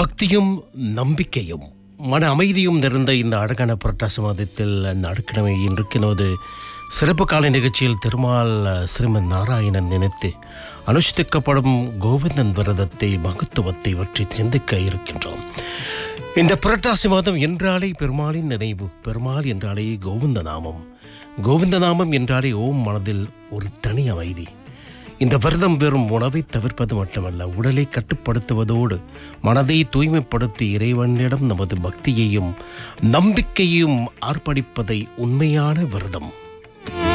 பக்தியும் நம்பிக்கையும் மன அமைதியும் நிறைந்த இந்த அழகான புரட்டாசி மாதத்தில் நடுக்கிழமை இன்றைக்கினோது சிறப்பு காலை நிகழ்ச்சியில் திருமால் ஸ்ரீமன் நாராயணன் நினைத்து அனுஷ்டிக்கப்படும் கோவிந்தன் விரதத்தை மகத்துவத்தை பற்றி சிந்திக்க இருக்கின்றோம் இந்த புரட்டாசி மாதம் என்றாலே பெருமாளின் நினைவு பெருமாள் என்றாலே கோவிந்த நாமம் கோவிந்த நாமம் என்றாலே ஓம் மனதில் ஒரு தனி அமைதி இந்த விரதம் வெறும் உணவை தவிர்ப்பது மட்டுமல்ல உடலை கட்டுப்படுத்துவதோடு மனதை தூய்மைப்படுத்தி இறைவனிடம் நமது பக்தியையும் நம்பிக்கையையும் ஆர்ப்பணிப்பதை உண்மையான விரதம்